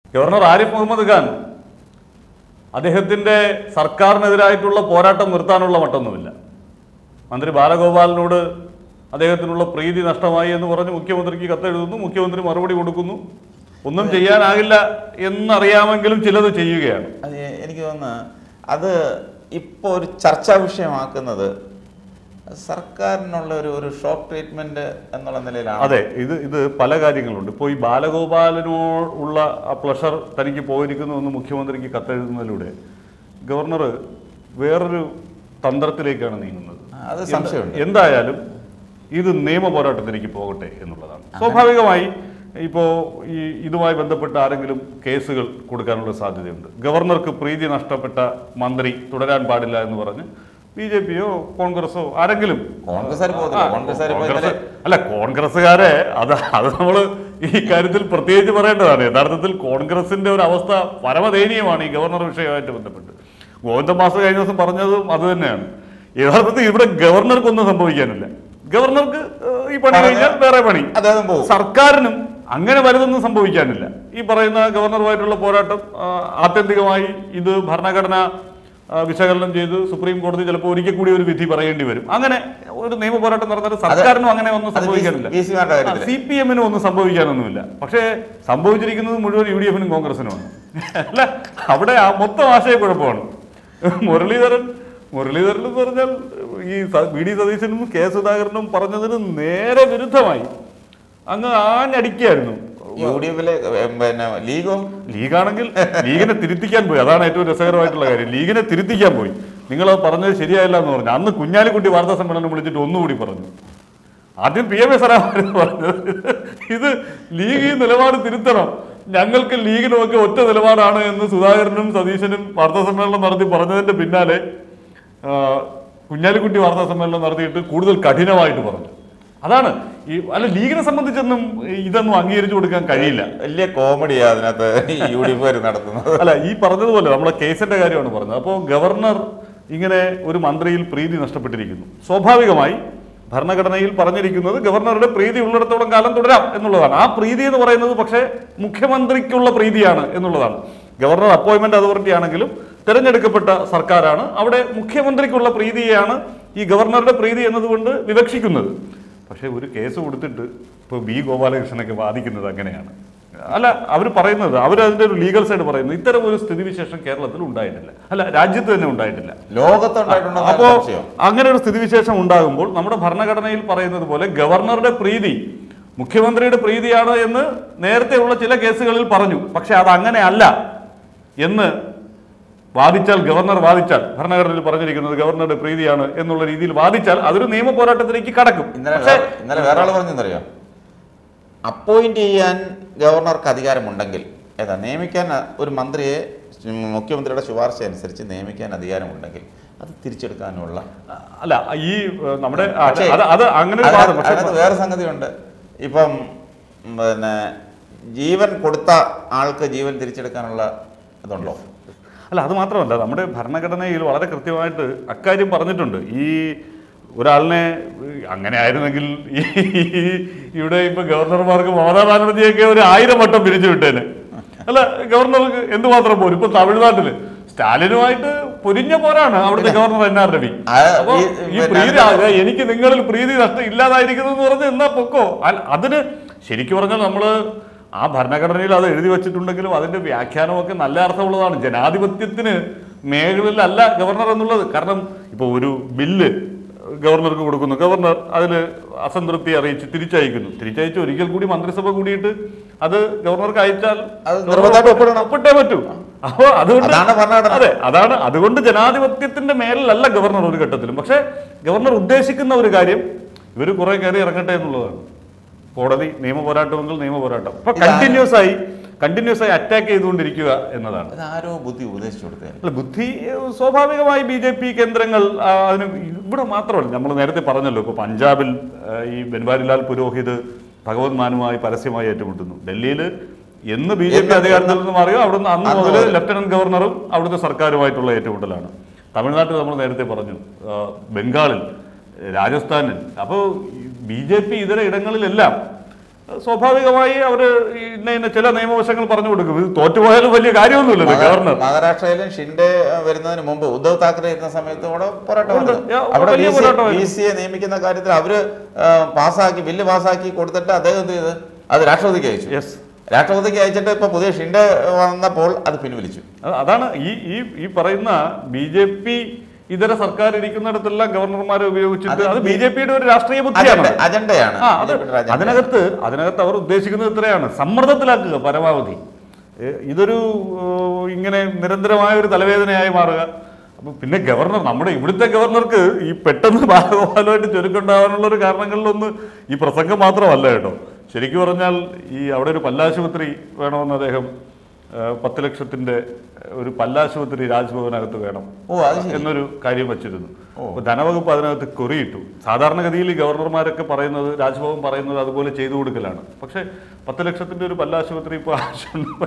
Governor Arif Muhammad Khan അദ്ദേഹത്തിന്റെ സർക്കാരിനെതിരായിട്ടുള്ള പോരാട്ടം നിർത്താനുള്ള മട്ടൊന്നുമില്ല മന്ത്രി ബാലഗോപാലിനോട് അദ്ദേഹത്തിനുള്ള പ്രീതി നഷ്ടമായി എന്ന് പറഞ്ഞ് മുഖ്യമന്ത്രിക്ക് കത്തെഴുതുന്നു മുഖ്യമന്ത്രി മറുപടി കൊടുക്കുന്നു ഒന്നും ചെയ്യാനാകില്ല എന്നറിയാമെങ്കിലും ചിലത് ചെയ്യുകയാണ് അത് എനിക്ക് തോന്നുന്നു അത് ഇപ്പോൾ ഒരു ചർച്ചാ വിഷയമാക്കുന്നത് സർക്കാരിനുള്ള ഒരു ഒരു ഷോക്ക് ട്രീറ്റ്മെന്റ് എന്നുള്ള നിലയിലാണ് അതെ ഇത് ഇത് പല കാര്യങ്ങളുണ്ട് ഇപ്പോൾ ഈ ബാലഗോപാലനോട് ഉള്ള ആ പ്ലഷർ തനിക്ക് പോയിരിക്കുന്നു എന്ന് മുഖ്യമന്ത്രിക്ക് കത്തെഴുതുന്നതിലൂടെ ഗവർണർ വേറൊരു തന്ത്രത്തിലേക്കാണ് നീങ്ങുന്നത് ആ, അത് സംശയമുണ്ട്. എന്തായാലും ഇത് നിയമ പോരാട്ടത്തിലേക്ക് പോകട്ടെ എന്നുള്ളതാണ് സ്വാഭാവികമായി ഇപ്പോൾ ഈ ഇതുമായി ബന്ധപ്പെട്ട ആരെങ്കിലും കേസുകൾ കൊടുക്കാനുള്ള സാധ്യതയുണ്ട് ഗവർണർക്ക് പ്രീതി നഷ്ടപ്പെട്ട മന്ത്രി തുടരാൻ പാടില്ല എന്ന് പറഞ്ഞ് ബി ജെ പിയോ കോൺഗ്രസോ ആരെങ്കിലും കോൺഗ്രസ്സുകാർ പോകത്തില്ല. ആ, കോൺഗ്രസ്സുകാർ ഇപ്പോ കോൺഗ്രസ് ഇന്നലെ- അല്ല കോൺഗ്രസ്സുകാരെ അത് അത് നമ്മൾ ഈ കാര്യത്തിൽ പ്രത്യേകിച്ച് പറയേണ്ടതാണ് യഥാർത്ഥത്തിൽ കോൺഗ്രസിന്റെ ഒരു അവസ്ഥ പരമദയനീയമാണ് ഈ ഗവർണർ വിഷയമായിട്ട് ബന്ധപ്പെട്ട് ഗോവിന്ദ മാസ്റ്റർ കഴിഞ്ഞ ദിവസം പറഞ്ഞതും അത് തന്നെയാണ് യഥാർത്ഥത്തിൽ ഇവിടെ ഗവർണർക്കൊന്നും സംഭവിക്കാനില്ല ഗവർണർക്ക് ഏഹ്, ഈ പണി കഴിഞ്ഞാൽ വേറെ പണി അദ്ദേഹം പോകും സർക്കാരിനും അങ്ങനെ വലുതൊന്നും സംഭവിക്കാനില്ല ഈ പറയുന്ന ഗവർണറുമായിട്ടുള്ള പോരാട്ടം ആ, ആത്യന്തികമായി ഇത് ഭരണഘടന ആ, വിശകലനം ചെയ്ത് സുപ്രീം കോടതി ചിലപ്പോൾ ഒരിക്കൽ കൂടി ഒരു വിധി പറയേണ്ടി വരും അങ്ങനെ ഒരു നിയമ പോരാട്ടം നടന്നിട്ട് സർക്കാരിനും അങ്ങനെ ഒന്നും അത് സംഭവിക്കാനില്ല വി സി മാരുടെ കാര്യത്തില്. സി പി എമ്മിനും ഒന്നും സംഭവിക്കാനൊന്നുമില്ല പക്ഷേ സംഭവിച്ചിരിക്കുന്നത് മുഴുവൻ യു ഡി എഫിനും കോൺഗ്രസിനുമാണ് അല്ല അവിടെ ആ മൊത്തം ആശയക്കുഴപ്പമാണ് മുരളീധരൻ മുരളീധരൻ എന്ന് പറഞ്ഞാൽ ഈ സ- വി ഡി സതീശനും കെ സുധാകരനും പറഞ്ഞതിന് നേരെ വിരുദ്ധമായി അങ്ങ് ആഞ്ഞടിക്കുകയായിരുന്നു യു ഡി എഫിലെ പിന്നെ ലീഗോ ലീഗാണെങ്കിൽ ലീഗിനെ തിരുത്തിക്കാൻ പോയി അതാണ് ഏറ്റവും രസകരമായിട്ടുള്ള കാര്യം ലീഗിനെ തിരുത്തിക്കാൻ പോയി നിങ്ങൾ അത് പറഞ്ഞത് ശരിയായില്ല എന്ന് പറഞ്ഞു അന്ന് കുഞ്ഞാലിക്കുട്ടി വാർത്താ സമ്മേളനം വിളിച്ചിട്ട് ഒന്നുകൂടി പറഞ്ഞു ആദ്യം പി എം എ സലാമാണ് പറഞ്ഞത് ഇത് ലീഗ് ഈ നിലപാട് തിരുത്തണം ഞങ്ങൾക്ക് ലീഗിനുമൊക്കെ ഒറ്റ നിലപാടാണ് എന്ന് സുധാകരനും സതീശനും വാർത്താ സമ്മേളനം നടത്തി പറഞ്ഞതിന്റെ പിന്നാലെ ആ, കുഞ്ഞാലിക്കുട്ടി വാർത്താ സമ്മേളനം നടത്തിയിട്ട് കൂടുതൽ കഠിനമായിട്ട് പറഞ്ഞു അതാണ് ഈ അല്ല ലീഗിനെ സംബന്ധിച്ചൊന്നും ഇതൊന്നും അംഗീകരിച്ചു കൊടുക്കാൻ കഴിയില്ല വലിയ കോമഡിയാ അതിനകത്ത് ഈ യു ഡി എഫ് നടത്തുന്നത് അല്ല ഈ പറഞ്ഞതുപോലെ നമ്മളെ കേസിന്റെ കാര്യമാണ് പറഞ്ഞത് അപ്പോൾ ഗവർണർ ഇങ്ങനെ ഒരു മന്ത്രിയിൽ പ്രീതി നഷ്ടപ്പെട്ടിരിക്കുന്നു സ്വാഭാവികമായി ഭരണഘടനയിൽ പറഞ്ഞിരിക്കുന്നത് ഗവർണറുടെ പ്രീതി ഉള്ളിടത്തോളം കാലം തുടരാം എന്നുള്ളതാണ് ആ പ്രീതി എന്ന് പറയുന്നത് പക്ഷേ മുഖ്യമന്ത്രിക്കുള്ള പ്രീതിയാണ് എന്നുള്ളതാണ് ഗവർണർ അപ്പോയിന്റ്മെന്റ് അതോറിറ്റി ആണെങ്കിലും തിരഞ്ഞെടുക്കപ്പെട്ട സർക്കാരാണ് അവിടെ മുഖ്യമന്ത്രിക്കുള്ള പ്രീതിയെയാണ് ഈ ഗവർണറുടെ പ്രീതി എന്നതുകൊണ്ട് വിവക്ഷിക്കുന്നത് പക്ഷേ ഒരു കേസ് കൊടുത്തിട്ട് ഇപ്പോൾ ബി ഗോപാലകൃഷ്ണനൊക്കെ വാദിക്കുന്നത് അങ്ങനെയാണ് അല്ല അവർ പറയുന്നത് അവർ അതിന്റെ ഒരു ലീഗൽ സൈഡ് പറയുന്നത് ഇത്തരം ഒരു സ്ഥിതിവിശേഷം കേരളത്തിൽ ഉണ്ടായിട്ടില്ല അല്ല രാജ്യത്ത് തന്നെ ഉണ്ടായിട്ടില്ല ലോകത്തുണ്ടായിട്ടുണ്ടോ അപ്പോ സംശയം അങ്ങനെ ഒരു സ്ഥിതിവിശേഷം ഉണ്ടാകുമ്പോൾ നമ്മുടെ ഭരണഘടനയിൽ പറയുന്നത് പോലെ ഗവർണറുടെ പ്രീതി മുഖ്യമന്ത്രിയുടെ പ്രീതിയാണ് എന്ന് നേരത്തെയുള്ള ചില കേസുകളിൽ പറഞ്ഞു പക്ഷെ അത് അങ്ങനെയല്ല എന്ന് വാദിച്ചാൽ ഗവർണർ വാദിച്ചാൽ ഭരണഘടനയിൽ പറഞ്ഞിരിക്കുന്നത് ഗവർണറുടെ പ്രീതിയാണ് എന്നുള്ള രീതിയിൽ വാദിച്ചാൽ അതൊരു നിയമ പോരാട്ടത്തിലേക്ക് കടക്കും ഇന്നലെ പക്ഷേ വേ- ഇന്നലെ വേറെ ആൾ പറഞ്ഞെന്നറിയോ അപ്പോയിന്റ് ചെയ്യാൻ ഗവർണർക്ക് അധികാരമുണ്ടെങ്കിൽ ഏതാ നിയമിക്കാൻ അ- ഒരു മന്ത്രിയെ മുഖ്യമന്ത്രിയുടെ ശുപാർശ അനുസരിച്ച് നിയമിക്കാൻ അധികാരമുണ്ടെങ്കിൽ അത് തിരിച്ചെടുക്കാനുള്ള അല്ല ഈ ഏഹ്, നമ്മുടെ ആ, പക്ഷേ അത് അത് അങ്ങനെ ഒരു വാദം അതിനകത്ത് പക്ഷേ അതിനകത്ത് വേറെ സംഗതിയുണ്ട് ഇപ്പം ഉം, പിന്നെ ജീവൻ കൊടുത്ത ആൾക്ക് ജീവൻ തിരിച്ചെടുക്കാനുള്ള ഇതുണ്ടോ അല്ല അത് മാത്രമല്ല നമ്മുടെ ഭരണഘടനയിൽ വളരെ കൃത്യമായിട്ട് അക്കാര്യം പറഞ്ഞിട്ടുണ്ട് ഈ ഒരാളിനെ അങ്ങനെ ആയിരുന്നെങ്കിൽ ഈ ഇവിടെ ഇപ്പൊ ഗവർണർമാർക്ക് മമതാ ബാനർജിയൊക്കെ ഒരു ആയിരം വട്ടം പിരിച്ചു വിട്ടേനെ അല്ല ഗവർണർക്ക് എന്തുമാത്രം പോരും ഇപ്പൊ തമിഴ്നാട്ടില് സ്റ്റാലിനുമായിട്ട് പൊരിഞ്ഞ പോരാണ് അവിടുത്തെ ഗവർണർ എൻ ആർ രവി ആ, അപ്പൊ ഈ ഈ പിന്നെ പ്രീതി അതിന് ആ, എനിക്ക് നിങ്ങളിൽ പ്രീതി നഷ്ടം ഇല്ലാതായിരിക്കുന്നു എന്ന് പറഞ്ഞ് എന്നാ പൊക്കോ അല്ല, അതിന് ശരിക്കും പറഞ്ഞാൽ നമ്മള് ആ ഭരണഘടനയിൽ അത് എഴുതി വെച്ചിട്ടുണ്ടെങ്കിലും അതിന്റെ വ്യാഖ്യാനമൊക്കെ നല്ല അർത്ഥമുള്ളതാണ് ജനാധിപത്യത്തിന് മേഖലയിലല്ല ഗവർണർ എന്നുള്ളത് കാരണം ഇപ്പൊ ഒരു ബില്ല് ഗവർണർക്ക് കൊടുക്കുന്നു ഗവർണർ അതിൽ അസംതൃപ്തി അറിയിച്ച് തിരിച്ചയക്കുന്നു തിരിച്ചയച്ച് ഒരിക്കൽ കൂടി മന്ത്രിസഭ കൂടിയിട്ട് അത് ഗവർണർക്ക് അയച്ചാൽ അത് നിർബന്ധമായിട്ടും ഒപ്പിടണം. ഒപ്പിട്ടേ പറ്റൂ അപ്പൊ അതുകൊണ്ട് അതാണ് ഭരണഘടന. അതെ അതാണ് അതുകൊണ്ട് ജനാധിപത്യത്തിന്റെ മേലിലല്ല ഗവർണർ ഒരു ഘട്ടത്തിലും പക്ഷേ ഗവർണർ ഉദ്ദേശിക്കുന്ന ഒരു കാര്യം ഇവർ കുറെ കയറി ഇറങ്ങട്ടെ എന്നുള്ളതാണ് കോടതി നിയമ പോരാട്ടമെങ്കിൽ നിയമ പോരാട്ടം അപ്പൊ ഇതാ- കണ്ടിന്യൂസ് ആയി കണ്ടിന്യൂസ് ആയി അറ്റാക്ക് ചെയ്തുകൊണ്ടിരിക്കുക എന്നതാണ് അത് ആരോ ബുദ്ധി ഉപദേശിച്ചു കൊടുത്തേ അല്ല ബുദ്ധി ഏഹ്, സ്വാഭാവികമായി ബി ജെ പി കേന്ദ്രങ്ങൾ ആ, അതിന് ഇവിടെ മാത്രമല്ല നമ്മൾ നേരത്തെ പറഞ്ഞല്ലോ ഇപ്പോൾ പഞ്ചാബിൽ ആ, ഈ ബൻവാരിലാൽ പുരോഹിത് ഭഗവത് മാനുമായി പരസ്യമായി ഏറ്റുമുട്ടുന്നു ഡൽഹിയിൽ എന്ന് ബി ജെ പി എന്ന് അധികാരത്തിൽ നിന്ന് മാറിയോ അവിടുന്ന് അന്ന് അന്ന് മുതൽ മുതൽ. ലഫ്റ്റനന്റ് ഗവർണറും അവിടുത്തെ സർക്കാരുമായിട്ടുള്ള ഏറ്റുമുട്ടലാണ് തമിഴ്നാട്ടിൽ നമ്മൾ നേരത്തെ പറഞ്ഞു ആ, ബംഗാളിൽ രാജസ്ഥാനിൽ അപ്പോൾ ബി ജെ പി ഇതര ഇടങ്ങളിലെല്ലാം സ്വാഭാവികമായി അവർ ഇന്ന ഇന്ന ചില നിയമവശങ്ങൾ പറഞ്ഞു കൊടുക്കും ഇത് തോറ്റുപോയാലും വലിയ കാര്യമൊന്നുമില്ലല്ലോ ഗവർണർ മഹാരാഷ്ട്രയിലും ഷിൻഡെ വരുന്നതിന് മുമ്പ് ഉദ്ധവ് താക്കറെ ഇരുന്ന സമയത്ത് അവിടെ പോരാട്ടം ഉണ്ട്. നടന്നു. യാ, അവിടെ വലിയ പോരാട്ടമായിരുന്നു. ബി സിയെ നിയമിക്കുന്ന കാര്യത്തിൽ അവര് ആ, പാസ്സാക്കി ബില്ല് പാസ്സാക്കി കൊടുത്തിട്ട് അദ്ദേഹം എന്ത് ചെയ്ത് അത് രാഷ്ട്രപതിക്ക് അയച്ചു യെസ് രാഷ്ട്രപതിക്ക് അയച്ചിട്ട് ഇപ്പൊ പുതിയ ഷിൻഡെ വന്നപ്പോൾ അത് പിൻവലിച്ചു അതാണ് ഈ ഈ ഈ പറയുന്ന ബി ജെ പി ഇതര സർക്കാർ ഇരിക്കുന്നിടത്തെല്ലാം ഗവർണർമാരെ ഉപയോഗിച്ചിട്ട് അത് ബി ജെ പിയുടെ ഒരു രാഷ്ട്രീയ ബുദ്ധിയാണ് അജണ്ട അജണ്ടയാണ് ആ അത് BJP യുടെ അജണ്ട. അതിനകത്ത് അതിനകത്ത് അവർ ഉദ്ദേശിക്കുന്നത് ഇത്രയാണ് സമ്മർദ്ദത്തിലാക്കുക പരമാവധി ഏ, ഇതൊരു ഏ, ഇങ്ങനെ നിരന്തരമായ ഒരു തലവേദനയായി മാറുക അപ്പൊ പിന്നെ ഗവർണർ നമ്മുടെ ഇവിടുത്തെ ഗവർണർക്ക് ഈ പെട്ടെന്ന് ബാലഗോപാലമായിട്ട് ചുരുക്കുണ്ടാവാനുള്ള ഒരു കാരണങ്ങളിലൊന്ന് ഈ പ്രസംഗം മാത്രമല്ല കേട്ടോ ശരിക്കും പറഞ്ഞാൽ ഈ അവിടെ ഒരു പല്ലാശുപത്രി വേണമെന്ന് അദ്ദേഹം ഏ, പത്ത് ലക്ഷത്തിന്റെ ഒരു പല്ലാശുപത്രി രാജ്ഭവനകത്ത് വേണം ഓ അത് ശരി എന്നൊരു കാര്യം വച്ചിരുന്നു ഓ. അപ്പൊ ധനവകുപ്പ് അതിനകത്ത് കൊറിയിട്ടു സാധാരണഗതിയിൽ ഈ ഗവർണർമാരൊക്കെ പറയുന്നത് രാജ്ഭവൻ പറയുന്നത് അതുപോലെ ചെയ്തു കൊടുക്കലാണ് പക്ഷെ പത്ത് ലക്ഷത്തിന്റെ ഒരു പല്ലാശുപത്രി ഇപ്പൊ ആവശ്യമുണ്ട്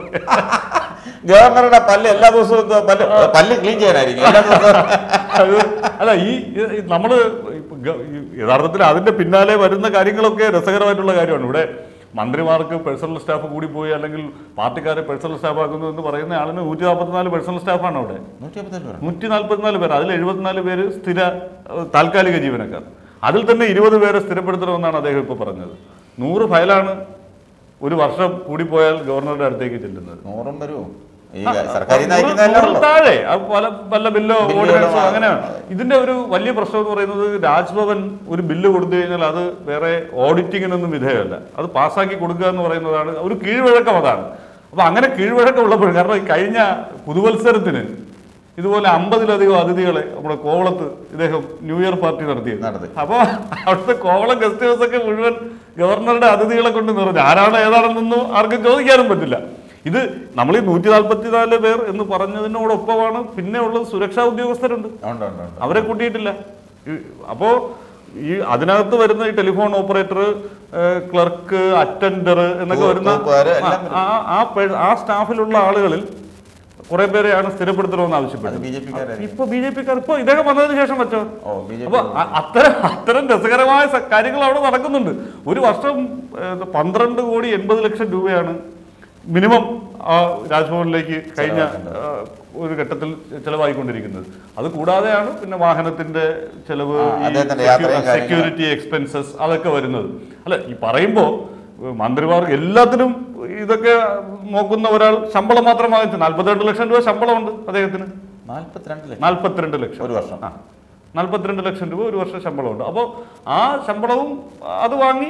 ഗവർണറുടെ പല്ല് എല്ലാ ദിവസവും ഇത് പല്ല് പല്ല് ക്ലീൻ ചെയ്യാനായിരിക്കും എല്ലാ ദിവസവും അത് അല്ല ഈ ഈ നമ്മള് ഇപ്പൊ ഗ- ഈ യഥാർത്ഥത്തിൽ അതിന്റെ പിന്നാലെ വരുന്ന കാര്യങ്ങളൊക്കെ രസകരമായിട്ടുള്ള കാര്യമാണ് ഇവിടെ മന്ത്രിമാർക്ക് പേഴ്സണൽ സ്റ്റാഫ് കൂടി പോയി അല്ലെങ്കിൽ പാർട്ടിക്കാരെ പേഴ്സണൽ സ്റ്റാഫ് ആക്കുന്നു എന്ന് പറയുന്ന ആളിന് നൂറ്റി നാൽപ്പത്തിനാല് പേഴ്സണൽ സ്റ്റാഫാണ് അവിടെ നൂറ്റി അമ്പത്തെട്ട് പേർ നൂറ്റി നാൽപ്പത്തിനാല് പേർ അതിൽ എഴുപത്തിനാല് പേര് സ്ഥിര ഏഹ്, താൽക്കാലിക ജീവനക്കാർ അതിൽ തന്നെ ഇരുപത് പേരെ സ്ഥിരപ്പെടുത്തണമെന്നാണ് അദ്ദേഹം ഇപ്പോൾ പറഞ്ഞത് നൂറ് ഫയലാണ് ഒരു വർഷം കൂടിപ്പോയാൽ ഗവർണറുടെ അടുത്തേക്ക് ചെല്ലുന്നത് നൂറും വരുമോ ഈ സർക്കാരിൽ നിന്ന് അയക്കുന്നതല്ലേ നൂറിൽ ഉള്ളൂ താഴെ അത് പല പല ബില്ലോ ബില്ലുകളോ, ഓർഡിനൻസോ ആ. അങ്ങനെ ഇതിന്റെ ഒരു വലിയ പ്രശ്നം എന്ന് പറയുന്നത് രാജ്ഭവൻ ഒരു ബില്ല് കൊടുത്തു കഴിഞ്ഞാൽ അത് വേറെ ഓഡിറ്റിങ്ങിനൊന്നും വിധേയമല്ല അത് പാസ്സാക്കി കൊടുക്കുക എന്ന് പറയുന്നതാണ് ഒരു കീഴ്വഴക്കം അതാണ് അപ്പൊ അങ്ങനെ കീഴ്വഴക്കം ഉള്ളപ്പോഴും കാരണം ഈ കഴിഞ്ഞ പുതുവത്സരത്തിന് ഇതുപോലെ അമ്പതിലധികം അതിഥികളെ നമ്മുടെ കോവളത്ത് ഇദ്ദേഹം ന്യൂ ഇയർ പാർട്ടി നടത്തിയത് നടത്തി. അപ്പോൾ അവിടുത്തെ കോവളം ഗസ്റ്റ് ഹൗസ് ഒക്കെ മുഴുവൻ ഗവർണറുടെ അതിഥികളെ കൊണ്ട് നിറഞ്ഞു ആരാണ് ഏതാണെന്നൊന്നും ആർക്കും ചോദിക്കാനും പറ്റില്ല ഇത് നമ്മൾ ഈ നൂറ്റി നാൽപ്പത്തിനാല് പേർ എന്ന് പറഞ്ഞതിനോടൊപ്പമാണ് പിന്നെ ഉള്ളത് സുരക്ഷാ ഉദ്യോഗസ്ഥരുണ്ട് ഉണ്ട് ഉണ്ട് ഉണ്ട് അവരെ കൂട്ടിയിട്ടില്ല ഈ- അപ്പോ ഈ അതിനകത്ത് വരുന്ന ഈ ടെലിഫോൺ ഓപ്പറേറ്റർ ക്ലർക്ക് അറ്റൻഡർ എന്നൊക്കെ തൂ- വരുന്ന തൂക്കുകാര് എല്ലാം വരും. ആ- ആ പേ- ആ സ്റ്റാഫിലുള്ള ആളുകളിൽ കുറെ പേരെയാണ് സ്ഥിരപ്പെടുത്തണമെന്ന് അത് ആവശ്യപ്പെട്ടത് ബി ജെ പിക്കാരായിരിക്കും ഇപ്പൊ ബി ജെ പിക്കാർ ഇപ്പൊ ഇദ്ദേഹം വന്നതിന് ശേഷം വെച്ചോ ഓ ബി ജെ അപ്പൊ അ- അത്തരം അത്തരം രസകരമായ സ- കാര്യങ്ങൾ അവിടെ നടക്കുന്നുണ്ട് ഒരു വർഷം ഏഹ്, പന്ത്രണ്ട് കോടി എൺപത് ലക്ഷം രൂപയാണ് മിനിമം ആ രാജ്ഭവനിലേക്ക് കഴിഞ്ഞ ഏഹ്, ഒരു ഘട്ടത്തിൽ ചെലവായിക്കൊണ്ടിരിക്കുന്നത് അത് കൂടാതെയാണ് പിന്നെ വാഹനത്തിന്റെ ചെലവ് ആ, അദ്ദേഹത്തിന്റെ യാത്രയും കാര്യങ്ങളും. സെക്യൂരിറ്റി എക്സ്പെൻസസ് അതൊക്കെ വരുന്നത് അല്ല ഈ പറയുമ്പോൾ മന്ത്രിമാർ എല്ലാത്തിനും ഇതൊക്കെ നോക്കുന്ന ഒരാൾ ശമ്പളം മാത്രം വാങ്ങിച്ചു നാൽപ്പത്തിരണ്ട് ലക്ഷം രൂപ ശമ്പളമുണ്ട് അദ്ദേഹത്തിന് നാല്പത്തിരണ്ട് ലക്ഷം നാൽപ്പത്തിരണ്ട് ലക്ഷം ഒരു വർഷം ആ നാൽപ്പത്തിരണ്ട് ലക്ഷം രൂപ ഒരു വർഷം ശമ്പളമുണ്ട് അപ്പോൾ ആ ശമ്പളവും അത് വാങ്ങി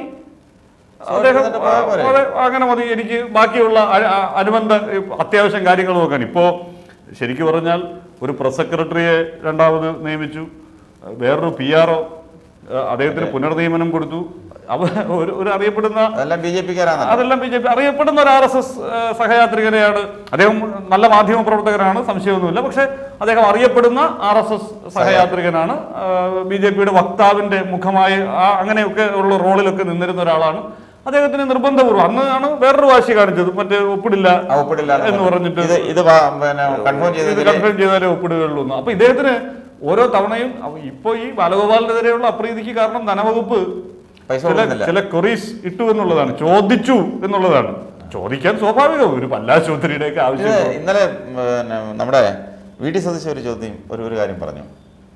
അദ്ദേഹം എന്നിട്ട് പോയാൽ പോരെ? അതെ, അങ്ങനെ മതി എനിക്ക് ബാക്കിയുള്ള അ- അ- അനുബന്ധ ഈ അത്യാവശ്യം കാര്യങ്ങൾ നോക്കാൻ ഇപ്പോൾ ശരിക്കും പറഞ്ഞാൽ ഒരു പ്രസ് സെക്രട്ടറിയെ രണ്ടാമത് നിയമിച്ചു വേറൊരു പി ആർ ഒ അദ്ദേഹത്തിന് പുനർനിയമനം കൊടുത്തു അവ ഒരു ഒരു അറിയപ്പെടുന്ന അതെല്ലാം ബി ജെ പിക്കാരാണ് അതെല്ലാം ബി ജെ പി അറിയപ്പെടുന്ന ഒരു ആർ എസ് എസ് സഹയാത്രികനെയാണ് അദ്ദേഹം നല്ല മാധ്യമ പ്രവർത്തകനാണ് സംശയമൊന്നുമില്ല പക്ഷേ അദ്ദേഹം അറിയപ്പെടുന്ന ആർ എസ് എസ് സഹയാത്രികനാണ് ബി ജെ പിയുടെ വക്താവിന്റെ മുഖമായി ആ അങ്ങനെയൊക്കെ ഉള്ള റോളിലൊക്കെ നിന്നിരുന്ന ഒരാളാണ് അദ്ദേഹത്തിന് നിർബന്ധപൂർവ്വം അന്ന് ആണ് വേറൊരു വാശി കാണിച്ചത് മറ്റേ ഒപ്പിടില്ല ആ, ഒപ്പിടില്ല എന്ന് എന്ന് പറഞ്ഞിട്ട് ഇത് ഇത് വാ- പിന്നെ കൺഫേം ഇത് ചെയ്തതിൽ കൺഫേം ചെയ്താലേ ഒപ്പിടുകയുള്ളൂ എന്ന്. അപ്പൊ ഇദ്ദേഹത്തിന് ഓരോ തവണയും അവ- ഇപ്പോ ഈ ബാലഗോപാലിനെതിരെയുള്ള അപ്രീതിക്ക് കാരണം ധനവകുപ്പ് പൈസ ചില കൊടുക്കുന്നില്ല ചില ക്വറീസ് ഇട്ടു എന്നുള്ളതാണ് ചോദിച്ചു എന്നുള്ളതാണ് ചോദിക്കാൻ സ്വാഭാവികം ഒരു പല്ലാശുപത്രിയുടെ ഒക്കെ ഇത് ആവശ്യം ഇന്നലെ പിന്നെ നമ്മുടെ വി ഡി സതീശ ഒരു ചോദ്യം ഒരു ഒരു കാര്യം പറഞ്ഞു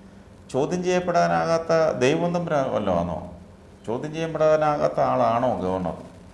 ചോദ്യം ചെയ്യപ്പെടാനാകാത്ത ദൈവം തമ്പുരാൻ വല്ലോ ആണോ ചോദ്യം ചെയ്യപ്പെടാനാകാത്ത ആളാണോ ഗവർണർ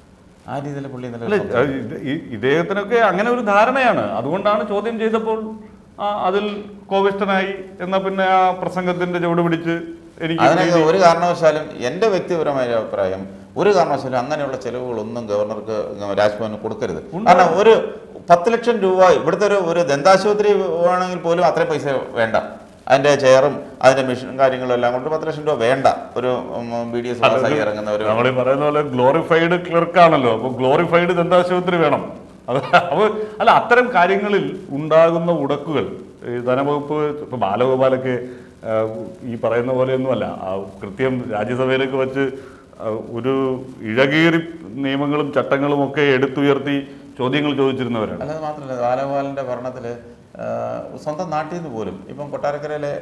ആ രീതിയിൽ പുള്ളി അല്ല ഇന്നലെ അത് ഇത് ഈ- ഇദ്ദേഹത്തിനൊക്കെ അങ്ങനെ ഒരു ധാരണയാണ് അതുകൊണ്ടാണ് ചോദ്യം ചെയ്തപ്പോൾ ആ, അതിൽ കോവിഷ്ടനായി എന്നാ പിന്നെ ആ പ്രസംഗത്തിന്റെ ചുവട് പിടിച്ച് എനിക്ക് അതിനൊക്കെ ഒരു കാരണവശാലും എൻ്റെ വ്യക്തിപരമായ അഭിപ്രായം ഒരു കാരണവശാലും അങ്ങനെയുള്ള ചെലവുകളൊന്നും ഗവർണർക്ക് രാജ്ഭവന് കൊടുക്കരുത് കാരണം ഒരു പത്ത് ലക്ഷം രൂപ ഇവിടുത്തെ ഒരു ഒരു ദന്താശുപത്രി വേണമെങ്കിൽ പോലും അത്രയും പൈസ വേണ്ട അതിൻ്റെ ചെയറും അതിൻ്റെ മെഷീനും കാര്യങ്ങളും എല്ലാം കൊണ്ട് പത്ത് ലക്ഷം രൂപ വേണ്ട ഒരു ബി ഡി എസ് പാസ്സായി ഇറങ്ങുന്ന ഒരു നമ്മൾ ഈ പറയുന്ന പോലെ ഗ്ലോറിഫൈഡ് ക്ലർക്കാണല്ലോ അപ്പൊ ഗ്ലോറിഫൈഡ് ദന്താശുപത്രി വേണം അത് അപ്പൊ അല്ല അത്തരം കാര്യങ്ങളിൽ ഉണ്ടാകുന്ന ഉടക്കുകൾ ഈ ധനവകുപ്പ് ഇപ്പൊ ബാലഗോപാലൊക്കെ ആ, ഈ പറയുന്ന പോലെയൊന്നുമല്ല ആ കൃത്യം രാജ്യസഭയിലേക്ക് വെച്ച് ആ, ഒരു ഇഴകീറി നിയമങ്ങളും ചട്ടങ്ങളും ഒക്കെ എടുത്തുയർത്തി ചോദ്യങ്ങൾ ചോദിച്ചിരുന്നവരാണ് അല്ലാതെ മാത്രമല്ല ബാലഗോപാലിൻ്റെ ഭരണത്തിൽ സ്വന്തം നാട്ടിൽ നിന്ന് പോലും ഇപ്പം കൊട്ടാരക്കരയിലെ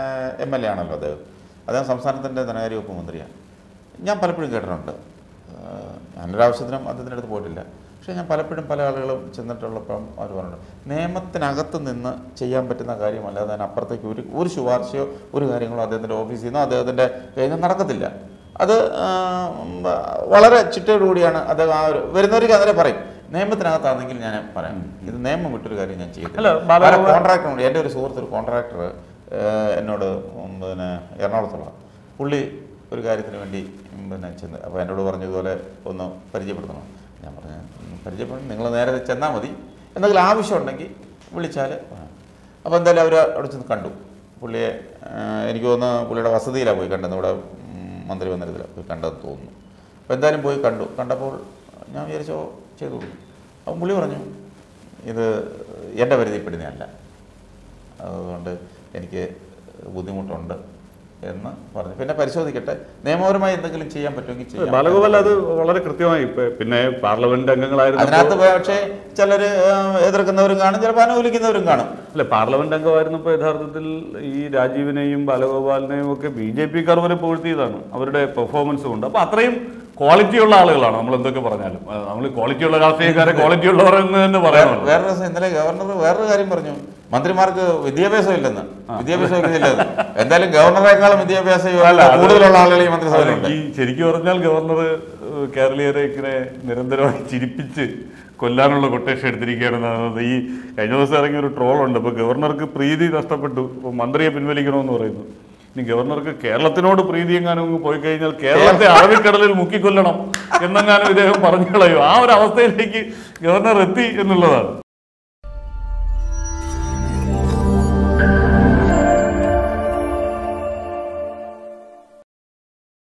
എം എൽ എ ആണല്ലോ അദ്ദേഹം അദ്ദേഹം സംസ്ഥാനത്തിൻ്റെ ധനകാര്യ വകുപ്പ് മന്ത്രിയാണ് ഞാൻ പലപ്പോഴും കേട്ടിട്ടുണ്ട് ആ, ഞാനൊരു ആവശ്യത്തിനും അദ്ദേഹത്തിൻ്റെ അടുത്ത് പോയിട്ടില്ല പക്ഷേ ഞാൻ പലപ്പോഴും പല ആളുകളും ചെന്നിട്ടുള്ളപ്പം അവർ പറഞ്ഞിട്ടുണ്ട് നിയമത്തിനകത്ത് നിന്ന് ചെയ്യാൻ പറ്റുന്ന കാര്യമല്ലാതെ അതിന് അപ്പുറത്തേക്ക് ഒരു ഒരു ശുപാർശയോ ഒരു കാര്യങ്ങളോ അദ്ദേഹത്തിൻ്റെ ഓഫീസിൽ നിന്നോ അദ്ദേഹത്തിൻ്റെ കയ്യിൽ നിന്ന് നടക്കത്തില്ല അത് ആ, ഉം, വളരെ ചിട്ടയോടുകൂടിയാണ് അദ്ദേഹം ആ ഒരു വരുന്നവർക്ക് അങ്ങനെ പറയും നിയമത്തിനകത്താണെങ്കിൽ ഞാൻ പറയാം ഇത് നിയമം വിട്ടൊരു കാര്യം ഞാൻ അല്ല, ചെയ്തില്ല ബാലഗോപാൽ- കോൺട്രാക്ടർ ഉണ്ട് എൻ്റെ ഒരു സുഹൃത്ത് ഒരു കോൺട്രാക്ടർ എന്നോട് ഉം, പിന്നെ എറണാകുളത്തുള്ള പുള്ളി ഒരു കാര്യത്തിന് വേണ്ടി ഉം, പിന്നെ ചെന്ന് അപ്പോൾ എന്നോട് പറഞ്ഞു ഇതുപോലെ ഒന്ന് പരിചയപ്പെടുത്തണം ഞാൻ പറഞ്ഞു "ഉം, പരിചയപ്പെടണം നിങ്ങൾ നേരെ ചെന്നാൽ മതി എന്തെങ്കിലും ആവശ്യമുണ്ടെങ്കിൽ വിളിച്ചാൽ അപ്പോൾ എന്തായാലും അവർ അവിടെ ചെന്ന് കണ്ടു പുള്ളിയെ ആ, എനിക്ക് തോന്നുന്നു പുള്ളിയുടെ വസതിയിലാണ് പോയി കണ്ടത് ഇവിടെ ഉം, മന്ത്രി മന്ദിരത്തിലാണ് പോയി കണ്ടതെന്ന് തോന്നുന്നു അപ്പോൾ എന്തായാലും പോയി കണ്ടു കണ്ടപ്പോൾ ഞാൻ വിചാരിച്ചോ ചെയ്തു കൊടുക്കും അപ്പം പുള്ളി പറഞ്ഞു ഇത് എൻ്റെ പരിധിപ്പെടുന്നതല്ല അതുകൊണ്ട് എനിക്ക് ബുദ്ധിമുട്ടുണ്ട് എന്ന് പറഞ്ഞു പിന്നെ പരിശോധിക്കട്ടെ നിയമപരമായി എന്തെങ്കിലും ചെയ്യാൻ പറ്റുമെങ്കിൽ ചെയ്യാം ബാലഗോപാൽ അത് വളരെ കൃത്യമായി ഇപ്പൊ- പിന്നെ പാർലമെന്റ് അംഗങ്ങളായിരുന്നു അതിനകത്ത് പക്ഷേ ചിലർ എതിർക്കുന്നവരും കാണും ചിലപ്പോൾ അനുകൂലിക്കുന്നവരും കാണും അല്ല പാർലമെന്റ് അംഗമായിരുന്നപ്പോൾ യഥാർത്ഥത്തിൽ ഈ രാജീവിനെയും ബാലഗോപാലിനെയും ഒക്കെ ബി ജെ പിക്കാർ വരെ പുകഴ്ത്തിയതാണ് അവരുടെ പെർഫോമൻസ് കൊണ്ട് അപ്പൊ അത്രയും ക്വാളിറ്റി ഉള്ള ആളുകളാണ് നമ്മൾ എന്തൊക്കെ പറഞ്ഞാലും നമ്മൾ ക്വാളിറ്റി ഉള്ള രാഷ്ട്രീയക്കാരെ ക്വാളിറ്റി ഉള്ളവർ എന്ന് തന്നെ പറയണമല്ലോ വേറെ ദിവസം ഇന്നലെ ഗവർണർ വേറൊരു കാര്യം പറഞ്ഞു മന്ത്രിമാർക്ക് വിദ്യാഭ്യാസം ഇല്ലെന്ന് വിദ്യാഭ്യാസം ഇല്ലെന്ന് എന്തായാലും ഗവർണറെക്കാളും വിദ്യാഭ്യാസം കൂടുതലുള്ള ആളുകൾ ഈ മന്ത്രിസഭയിലുണ്ട് ഈ ശരിക്കും പറഞ്ഞാൽ ഗവർണർ ഏഹ്, കേരളീയരെ ഇങ്ങനെ നിരന്തരമായി ചിരിപ്പിച്ച് കൊല്ലാനുള്ള കൊട്ടേഷൻ എടുത്തിരിക്കുകയാണെന്നാണ് ഈ കഴിഞ്ഞ ദിവസം ഇറങ്ങിയ ഒരു ട്രോളുണ്ട് ഇപ്പൊ ഗവർണർക്ക് പ്രീതി നഷ്ടപ്പെട്ടു ഇപ്പൊ മന്ത്രിയെ പിൻവലിക്കണമെന്ന് പറയുന്നു ഇനി ഗവർണർക്ക് കേരളത്തിനോട് പ്രീതി എങ്ങാനും അങ്ങ് പോയി കഴിഞ്ഞാൽ കേരളത്തെ അറബിക്കടലിൽ മുക്കിക്കൊല്ലണം എന്നെങ്ങാനും ഇദ്ദേഹം പറഞ്ഞു കളയും ആ ഒരു അവസ്ഥയിലേക്ക് ഗവർണർ എത്തി എന്നുള്ളതാണ്